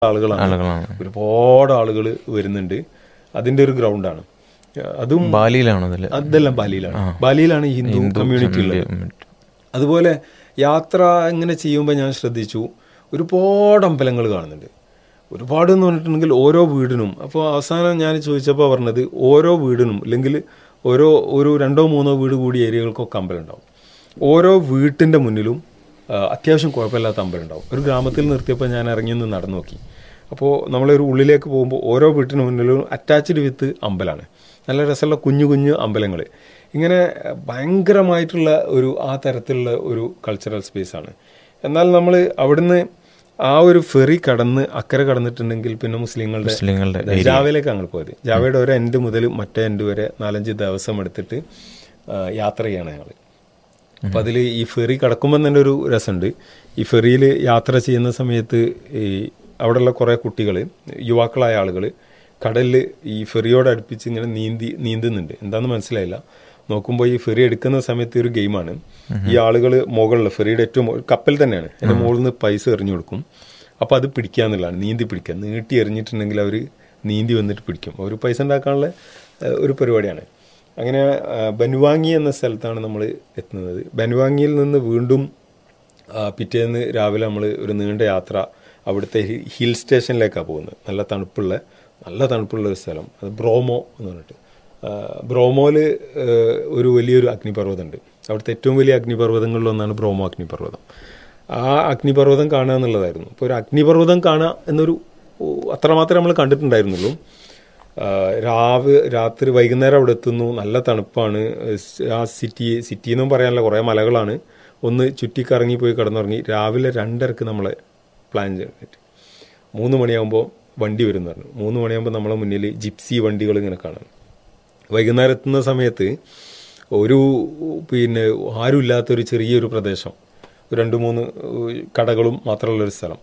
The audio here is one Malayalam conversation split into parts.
ആളുകളാണ് ആളുകളാണ് ഒരുപാട് ആളുകൾ വരുന്നുണ്ട് അതിന്റെ ഒരു ഗ്രൗണ്ടാണ് അതും ബാലിയിലാണോ അതിൽ അതെല്ലാം ബാലിയിലാണ് ബാലിയിലാണ് ഈ ഹിന്ദു കമ്മ്യൂണിറ്റി ഉള്ളത് അതുപോലെ യാത്ര ഇങ്ങനെ ചെയ്യുമ്പോൾ ഞാൻ ശ്രദ്ധിച്ചു ഒരുപാട് അമ്പലങ്ങൾ കാണുന്നുണ്ട് ഒരുപാട് എന്ന് പറഞ്ഞിട്ടുണ്ടെങ്കിൽ ഓരോ വീടിനും അപ്പോൾ അവസാനം ഞാൻ ചോദിച്ചപ്പോൾ പറഞ്ഞത് ഓരോ വീടിനും അല്ലെങ്കിൽ ഓരോ ഒരു രണ്ടോ മൂന്നോ വീട് കൂടി ഏരിയകൾക്കൊക്കെ അമ്പലം ഉണ്ടാവും ഓരോ വീട്ടിൻ്റെ മുന്നിലും ആ, അത്യാവശ്യം കുഴപ്പമില്ലാത്ത അമ്പലം ഉണ്ടാവും ഒരു ഗ്രാമത്തിൽ നിർത്തിയപ്പോൾ ഞാൻ ഇറങ്ങി ഒന്ന് നടന്നു നോക്കി അപ്പോൾ നമ്മളൊരു ഉള്ളിലേക്ക് പോകുമ്പോൾ ഓരോ വീട്ടിന് മുന്നിലും അറ്റാച്ച്ഡ് വിത്ത് അമ്പലമാണ് നല്ല രസമുള്ള കുഞ്ഞു കുഞ്ഞു അമ്പലങ്ങൾ ഇങ്ങനെ ഭയങ്കരമായിട്ടുള്ള ഒരു ആ തരത്തിലുള്ള ഒരു കൾച്ചറൽ സ്പേസാണ് എന്നാൽ നമ്മൾ അവിടുന്ന് ആ ഒരു ഫെറി കടന്ന് അക്കരെ കടന്നിട്ടുണ്ടെങ്കിൽ പിന്നെ മുസ്ലിങ്ങളുടെ മുസ്ലിങ്ങളുടെ ജാവയിലേക്ക് ഞങ്ങൾ പോയത് ജാവയുടെ ഒരു എൻഡ് മുതൽ മറ്റേ എൻഡ് വരെ നാലഞ്ച് ദിവസം എടുത്തിട്ട് ആ, യാത്ര ചെയ്യണം ഞങ്ങൾ അപ്പം അതിൽ ഈ ഫെറി കടക്കുമ്പോൾ തന്നെ ഒരു രസമുണ്ട് ഈ ഫെറിയിൽ യാത്ര ചെയ്യുന്ന സമയത്ത് ഈ അവിടെയുള്ള കുറേ കുട്ടികൾ യുവാക്കളായ ആളുകൾ കടലിൽ ഈ ഫെറിയോട് അടുപ്പിച്ച് ഇങ്ങനെ നീന്തി നീന്തുന്നുണ്ട് എന്താണെന്ന് മനസ്സിലായില്ല നോക്കുമ്പോൾ ഈ ഫെറി എടുക്കുന്ന സമയത്ത് ഒരു ഗെയിമാണ് ഈ ആളുകൾ മുകളിൽ ഫെറിയുടെ ഏറ്റവും മുകളിൽ- കപ്പൽ തന്നെയാണ് അതിന്റെ മുകളിൽ നിന്ന് പൈസ എറിഞ്ഞു കൊടുക്കും അപ്പോൾ അത് പിടിക്കുക എന്നുള്ളതാണ് നീന്തി പിടിക്കുക നീട്ടി എറിഞ്ഞിട്ടുണ്ടെങ്കിൽ അവർ നീന്തി വന്നിട്ട് പിടിക്കും ഒരു പൈസ ഉണ്ടാക്കാനുള്ള ഏഹ്, ഒരു പരിപാടിയാണ് അങ്ങനെ ആ, ബനുവാങ്ങി എന്ന സ്ഥലത്താണ് നമ്മൾ എത്തുന്നത് ബനുവാങ്ങിയിൽ നിന്ന് വീണ്ടും ആ, പിറ്റേന്ന് രാവിലെ നമ്മൾ ഒരു നീണ്ട യാത്ര അവിടുത്തെ ഹി- ഹിൽ സ്റ്റേഷനിലേക്കാണ് പോകുന്നത് നല്ല തണുപ്പുള്ള നല്ല തണുപ്പുള്ള ഒരു സ്ഥലം അത് ബ്രോമോ എന്ന് പറഞ്ഞിട്ട് ആ, ബ്രോമോയില് ഏഹ്, ഒരു വലിയൊരു അഗ്നിപർവ്വതമുണ്ട് അവിടുത്തെ ഏറ്റവും വലിയ അഗ്നിപർവ്വതങ്ങളിലൊന്നാണ് ബ്രോമോ അഗ്നിപർവ്വതം ആ അഗ്നിപർവ്വതം കാണുക എന്നുള്ളതായിരുന്നു ഇപ്പോൾ ഒരു അഗ്നിപർവ്വതം കാണുക എന്നൊരു ഓ, അത്രമാത്രമേ നമ്മൾ കണ്ടിട്ടുണ്ടായിരുന്നുള്ളൂ ആ, രാവ് രാത്രി വൈകുന്നേരം അവിടെ എത്തുന്നു നല്ല തണുപ്പാണ് സ് ആ സിറ്റി സിറ്റി എന്നും പറയാനുള്ള കുറേ മലകളാണ് ഒന്ന് ചുറ്റിക്കറങ്ങി പോയി കിടന്നുറങ്ങി രാവിലെ രണ്ടരക്ക് നമ്മളെ പ്ലാൻ ചെയ്തിട്ട് മൂന്ന് മണിയാകുമ്പോൾ വണ്ടി വരും എന്ന് പറഞ്ഞു മൂന്ന് മണിയാകുമ്പോൾ നമ്മളെ മുന്നിൽ ജിപ്സി വണ്ടികൾ ഇങ്ങനെ കാണാം വൈകുന്നേരം എത്തുന്ന സമയത്ത് ഒരു പിന്നെ ആരുമില്ലാത്തൊരു ചെറിയൊരു പ്രദേശം ഒരു രണ്ട് മൂന്ന് കടകളും മാത്രമുള്ളൊരു സ്ഥലം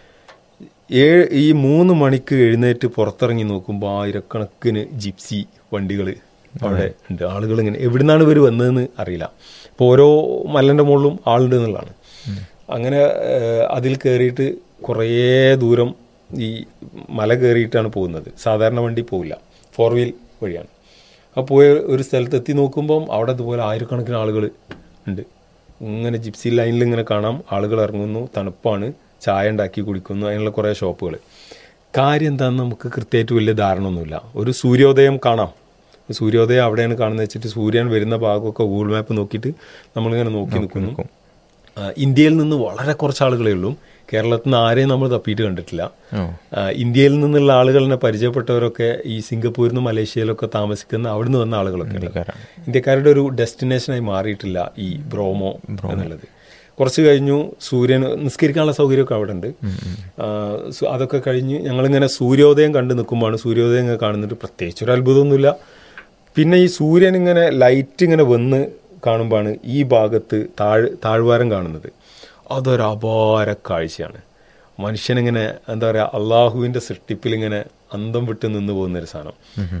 ഏഴ് ഈ മൂന്ന് മണിക്ക് എഴുന്നേറ്റ് പുറത്തിറങ്ങി നോക്കുമ്പോൾ ആയിരക്കണക്കിന് ജിപ്സി വണ്ടികൾ അവിടെ ഉണ്ട് ആളുകൾ ഇങ്ങനെ എവിടുന്നാണ് ഇവർ വന്നതെന്ന് അറിയില്ല ഇപ്പോൾ ഓരോ മലൻ്റെ മുകളിലും ആളുണ്ട് എന്നുള്ളതാണ് അങ്ങനെ ഏഹ്, അതിൽ കയറിയിട്ട് കുറേ ദൂരം ഈ മല കയറിയിട്ടാണ് പോകുന്നത് സാധാരണ വണ്ടി പോവില്ല ഫോർ വീൽ വഴിയാണ് ആ പോയ ഒരു സ്ഥലത്ത് എത്തി നോക്കുമ്പം അവിടെ ഇതുപോലെ ആയിരക്കണക്കിന് ആളുകൾ ഉണ്ട് ഇങ്ങനെ ജിപ്സി ലൈനിൽ ഇങ്ങനെ കാണാം ആളുകൾ ഇറങ്ങുന്നു തണുപ്പാണ് ചായ ഉണ്ടാക്കി കുടിക്കുന്നു അതിനുള്ള കുറേ ഷോപ്പുകൾ കാര്യം എന്താണെന്ന് നമുക്ക് കൃത്യമായിട്ട് വലിയ ധാരണ ഒന്നുമില്ല ഒരു സൂര്യോദയം കാണാം സൂര്യോദയം അവിടെയാണ് കാണുന്നത് വെച്ചിട്ട് സൂര്യൻ വരുന്ന ഭാഗമൊക്കെ ഗൂഗിൾ മാപ്പ് നോക്കിയിട്ട് നമ്മളിങ്ങനെ നോക്കി നിൽക്കുന്നു ആ, ഇന്ത്യയിൽ നിന്ന് വളരെ കുറച്ച് ആളുകളേ ഉള്ളൂ കേരളത്തിൽ നിന്ന് ആരെയും നമ്മൾ തപ്പിയിട്ട് കണ്ടിട്ടില്ല ഓ. ആ, ഇന്ത്യയിൽ നിന്നുള്ള ആളുകളെ പരിചയപ്പെട്ടവരൊക്കെ ഈ സിംഗപ്പൂരിൽ നിന്ന് മലേഷ്യയിലൊക്കെ താമസിക്കുന്ന അവിടുന്ന് വന്ന ആളുകളൊക്കെ ഉണ്ട്. ഇന്ത്യക്കാരുടെ ഒരു ഡെസ്റ്റിനേഷനായി മാറിയിട്ടില്ല ഈ ബ്രോമോ എന്നുള്ളത് കുറച്ച് കഴിഞ്ഞു സൂര്യൻ നിസ്കരിക്കാനുള്ള സൗകര്യമൊക്കെ അവിടെ ഉണ്ട് ആ, സു- അതൊക്കെ കഴിഞ്ഞ് ഞങ്ങളിങ്ങനെ സൂര്യോദയം കണ്ടു നിൽക്കുമ്പോഴാണ് സൂര്യോദയം ഇങ്ങനെ കാണുന്നുണ്ട് പ്രത്യേകിച്ച് ഒരു അത്ഭുതമൊന്നുമില്ല പിന്നെ ഈ സൂര്യൻ ഇങ്ങനെ ലൈറ്റ് ഇങ്ങനെ വന്ന് കാണുമ്പോഴാണ് ഈ ഭാഗത്ത് താഴ് താഴ്വാരം കാണുന്നത് അതൊരു അപാര കാഴ്ചയാണ് മനുഷ്യനിങ്ങനെ എന്താ പറയുക അള്ളാഹുവിൻ്റെ സൃഷ്ടിപ്പിൽ ഇങ്ങനെ അന്തം വിട്ട് നിന്ന് പോകുന്നൊരു സാധനം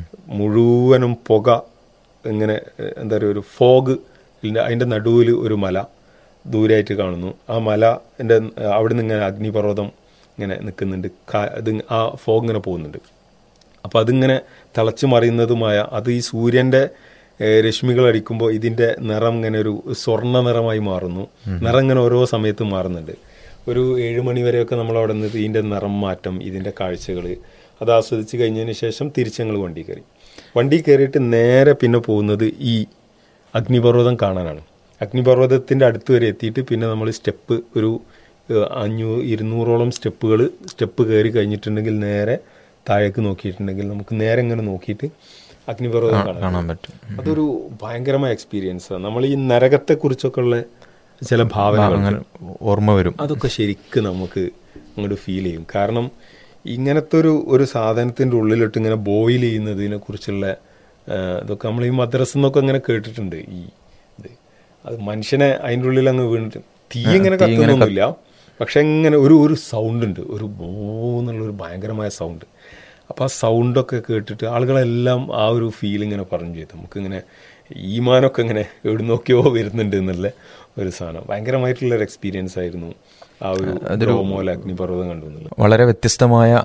മുഴുവനും പുക ഇങ്ങനെ ഏഹ്, എന്താ പറയുക ഒരു ഫോഗ് അതിൻ്റെ നടുവിൽ ഒരു മല ദൂരെയായിട്ട് കാണുന്നു ആ മല എൻ്റെ അവിടെ നിന്ന് ഇങ്ങനെ അഗ്നിപർവ്വതം ഇങ്ങനെ നിൽക്കുന്നുണ്ട് കാ- അത് ആ ഫോഗ് ഇങ്ങനെ പോകുന്നുണ്ട് അപ്പോൾ അതിങ്ങനെ തിളച്ചു മറിയുന്നതുമായ അത് ഈ സൂര്യൻ്റെ ഏഹ്, രശ്മികൾ അടിക്കുമ്പോൾ ഇതിൻ്റെ നിറം ഇങ്ങനെ ഒരു സ്വർണ്ണ നിറമായി മാറുന്നു നിറം ഇങ്ങനെ ഓരോ സമയത്തും മാറുന്നുണ്ട് ഒരു ഏഴ് മണി വരെയൊക്കെ നമ്മൾ അവിടെ നിന്ന് ഇതിൻ്റെ നിറം മാറ്റം ഇതിൻ്റെ കാഴ്ചകൾ അത് ആസ്വദിച്ച് കഴിഞ്ഞതിന് ശേഷം തിരിച്ച് ഞങ്ങൾ വണ്ടി കയറി വണ്ടി കയറിയിട്ട് നേരെ പിന്നെ പോകുന്നത് ഈ അഗ്നിപർവ്വതം കാണാനാണ് അഗ്നിപർവ്വതത്തിൻ്റെ അടുത്ത് വരെ എത്തിയിട്ട് പിന്നെ നമ്മൾ സ്റ്റെപ്പ് ഒരു ഏഹ്, അഞ്ഞൂ ഇരുന്നൂറോളം സ്റ്റെപ്പുകൾ സ്റ്റെപ്പ് കയറി കഴിഞ്ഞിട്ടുണ്ടെങ്കിൽ നേരെ താഴേക്ക് നോക്കിയിട്ടുണ്ടെങ്കിൽ നമുക്ക് നേരെ ഇങ്ങനെ നോക്കിയിട്ട് അഗ്നിപർവ്വതം കാണാം കാണാൻ പറ്റും അതൊരു ഭയങ്കരമായ എക്സ്പീരിയൻസ് നമ്മൾ ഈ നരകത്തെക്കുറിച്ചൊക്കെ ഉള്ള ചില ഭാവനകൾ അങ്ങനെ ഓർമ്മ വരും അതൊക്കെ ശരിക്കും നമുക്ക് അങ്ങോട്ട് ഫീൽ ചെയ്യും കാരണം ഇങ്ങനത്തെ ഒരു ഒരു സാധനത്തിൻ്റെ ഉള്ളിലിട്ട് ഇങ്ങനെ ബോയിൽ ചെയ്യുന്നതിനെ കുറിച്ചുള്ള ആ, ഇതൊക്കെ നമ്മൾ ഈ മദ്രസ എന്നൊക്കെ ഇങ്ങനെ കേട്ടിട്ടുണ്ട് ഈ ഇത് അത് മനുഷ്യനെ അതിൻ്റെ ഉള്ളിൽ അങ്ങ് വീണിട്ട് തീ ഇങ്ങനെ കത്തുന്നൊന്നുമില്ല പക്ഷെ ഇങ്ങനെ ഒരു ഒരു സൗണ്ട് ഉണ്ട് ഒരു ബോ എന്നുള്ളൊരു ഭയങ്കരമായ സൗണ്ട് അപ്പോൾ ആ സൗണ്ടൊക്കെ കേട്ടിട്ട് ആളുകളെല്ലാം ആ ഒരു ഫീൽ ഇങ്ങനെ പറഞ്ഞു ചെയ്തു നമുക്കിങ്ങനെ ഈമാനൊക്കെ ഇങ്ങനെ എവിടെ നോക്കിയോ വരുന്നുണ്ട് എന്നുള്ള ഒരു സാധനം ഭയങ്കരമായിട്ടുള്ളൊരു എക്സ്പീരിയൻസ് ആയിരുന്നു ആ ഒരു ബ്രോമോൽ അഗ്നിപർവ്വതം കണ്ടു എന്നുള്ളത് വളരെ വ്യത്യസ്തമായ